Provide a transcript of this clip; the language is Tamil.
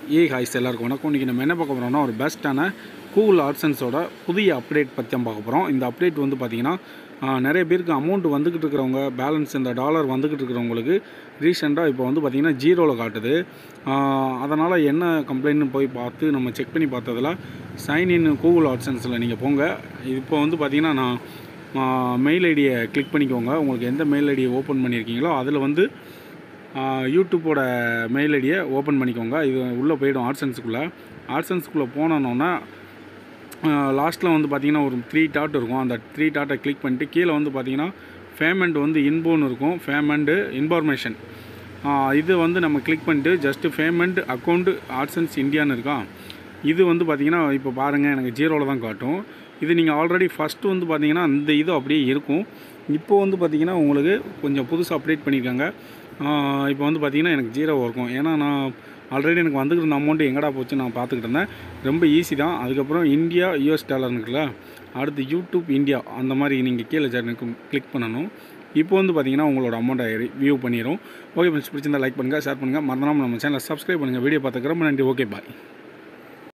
ஏ ஹாய்ஸ் எல்லாருக்கும் வணக்கம் இன்றைக்கி நம்ம என்ன பார்க்க போகிறோம்னா ஒரு பெஸ்ட்டான கூகுள் ஆட்சன்ஸோட புதிய அப்டேட் பற்றி தான் பார்க்க போகிறோம் இந்த அப்டேட் வந்து பார்த்திங்கன்னா ஆஹ், நிறைய பேருக்கு அமௌண்ட் வந்துக்கிட்டு இருக்கிறவங்க பேலன்ஸ் இந்த டாலர் வந்துக்கிட்டு இருக்கிறவங்களுக்கு ரீசெண்டாக இப்போ வந்து பார்த்திங்கன்னா ஜீரோவில் காட்டுது அதனால் என்ன கம்ப்ளைண்ட்னு போய் பார்த்து நம்ம செக் பண்ணி பார்த்ததில் சைன் இன் கூகுள் ஆட்சன்ஸில் நீங்கள் போங்க இப்போ வந்து பார்த்திங்கன்னா நான் மெயில் ஐடியை கிளிக் பண்ணிக்கோங்க உங்களுக்கு எந்த மெயில் ஐடியை ஓப்பன் பண்ணியிருக்கீங்களோ அதில் வந்து யூடியூப்போட மெயில் ஐடியை ஓப்பன் பண்ணிக்கோங்க இது உள்ளே போயிடும் ஆட்சன்ஸுக்குள்ளே ஆட்சன்ஸுக்குள்ளே போனோன்னா லாஸ்ட்டில் வந்து பார்த்தீங்கன்னா ஒரு த்ரீ டாட் இருக்கும் அந்த த்ரீ டாட்டை கிளிக் பண்ணிட்டு கீழே வந்து பார்த்தீங்கன்னா பேமெண்ட் வந்து இன்போன்னு இருக்கும் பேமெண்ட்டு இன்ஃபர்மேஷன் இது வந்து நம்ம கிளிக் பண்ணிட்டு ஜஸ்ட்டு பேமெண்ட் அக்கௌண்ட் ஆட்சன்ஸ் இந்தியான்னு இருக்கா இது வந்து பார்த்தீங்கன்னா இப்போ பாருங்கள் எனக்கு ஜீரோவில் தான் காட்டும் இது நீங்கள் ஆல்ரெடி ஃபஸ்ட்டு வந்து பார்த்தீங்கன்னா இந்த இது அப்படியே இருக்கும் இப்போ வந்து பார்த்தீங்கன்னா உங்களுக்கு கொஞ்சம் புதுசாக அப்டேட் பண்ணியிருக்காங்க ஆஹ் இப்போ வந்து பார்த்தீங்கன்னா எனக்கு ஜீரோ இருக்கும் ஏன்னா நான் ஆல்ரெடி எனக்கு வந்துக்கிட்டு இருந்த அமௌண்ட்டு எங்கடா போச்சு நான் பார்த்துக்கிட்டு இருந்தேன் ரொம்ப ஈஸி தான் அதுக்கப்புறம் இந்தியா யூஎஸ் டாலர் இருக்குல்ல அடுத்து யூடியூப் இந்தியா அந்த மாதிரி நீங்கள் கீழே சேனலுக்கு கிளிக் பண்ணணும் இப்போ வந்து பார்த்தீங்கன்னா உங்களோட அமௌண்ட்டை வியூ பண்ணிடும் ஓகே ஃப்ரெண்ட்ஸ் பிடிச்சிருந்தா லைக் பண்ணுங்கள் ஷேர் பண்ணுங்கள் மறந்துடாமல் நம்ம சேனலை சப்ஸ்கிரைப் பண்ணுங்கள் வீடியோ பார்த்துக்க ரொம்ப நன்றி ஓகே பாய்